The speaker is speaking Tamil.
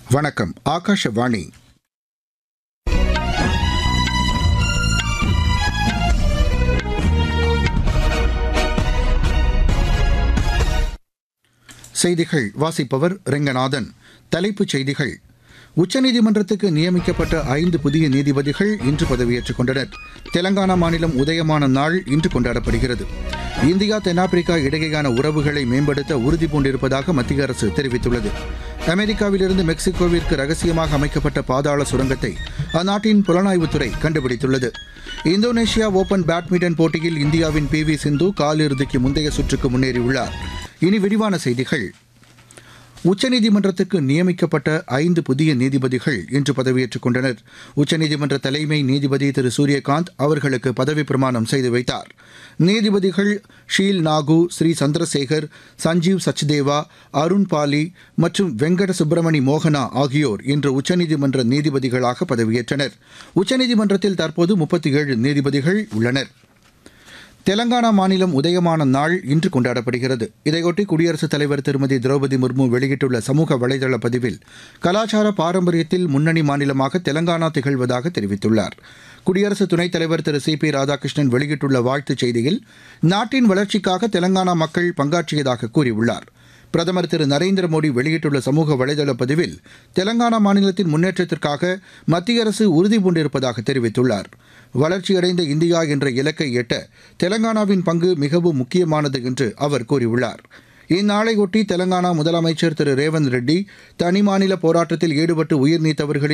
வணக்கம் ஆகாஷவாணி செய்திகள் வாசிப்பவர் ரெங்கநாதன் தலைப்புச் செய்திகள் உச்சநீதிமன்றத்துக்கு நியமிக்கப்பட்ட ஐந்து புதிய நீதிபதிகள் இன்று பதவியேற்றுக் கொண்டனர் தெலங்கானா மாநிலம் உதயமான நாள் இன்று கொண்டாடப்படுகிறது இந்தியா தென்னாப்பிரிக்கா இடையேயான உறவுகளை மேம்படுத்த உறுதி பூண்டிருப்பதாக மத்திய அரசு தெரிவித்துள்ளது அமெரிக்காவிலிருந்து மெக்சிகோவிற்கு ரகசியமாக அமைக்கப்பட்ட பாதாள சுரங்கத்தை அந்நாட்டின் புலனாய்வுத்துறை கண்டுபிடித்துள்ளது இந்தோனேஷியா ஓபன் பேட்மிண்டன் போட்டியில் இந்தியாவின் பி வி சிந்து காலிறுதிக்கு முந்தைய சுற்றுக்கு முன்னேறியுள்ளார் இனி விரிவான செய்திகள் உச்சநீதிமன்றத்துக்கு நியமிக்கப்பட்ட ஐந்து புதிய நீதிபதிகள் இன்று பதவியேற்றுக் கொண்டனர் உச்சநீதிமன்ற தலைமை நீதிபதி திரு சூரியகாந்த் அவர்களுக்கு பதவி பிரமாணம் செய்து வைத்தார் நீதிபதிகள் ஷீல் நாகு ஸ்ரீ சந்திரசேகர் சஞ்சீவ் சச்தேவா அருண் பாலி மற்றும் வெங்கட சுப்பிரமணி மோகனா ஆகியோர் இன்று உச்சநீதிமன்ற நீதிபதிகளாக பதவியேற்றனர் உச்சநீதிமன்றத்தில் தற்போது முப்பத்தி ஏழு நீதிபதிகள் உள்ளனர் தெலங்கானா மாநிலம் உதயமான நாள் இன்று கொண்டாடப்படுகிறது இதையொட்டி குடியரசுத் தலைவர் திருமதி திரௌபதி முர்மு வெளியிட்டுள்ள சமூக வலைதள பதிவில் கலாச்சார பாரம்பரியத்தில் முன்னணி மாநிலமாக தெலங்கானா திகழ்வதாக தெரிவித்துள்ளார் குடியரசு துணைத் தலைவர் திரு சி பி ராதாகிருஷ்ணன் வெளியிட்டுள்ள வாழ்த்துச் செய்தியில் நாட்டின் வளர்ச்சிக்காக தெலங்கானா மக்கள் பங்காற்றியதாக கூறியுள்ளார் பிரதமர் திரு நரேந்திர மோடி வெளியிட்டுள்ள சமூக வலைதள பதிவில் தெலங்கானா மாநிலத்தின் முன்னேற்றத்திற்காக மத்திய அரசு உறுதி பூண்டிருப்பதாக தெரிவித்துள்ளார் வளர்ச்சியடைந்த இந்தியா என்ற இலக்கை எட்ட தெலங்கானாவின் பங்கு மிகவும் முக்கியமானது என்று அவர் கூறியுள்ளார் இந்நாளையொட்டி தெலங்கானா முதலமைச்சர் திரு ரேவந்த் ரெட்டி தனி மாநில போராட்டத்தில் ஈடுபட்டு உயிர் நீத்தவர்களின்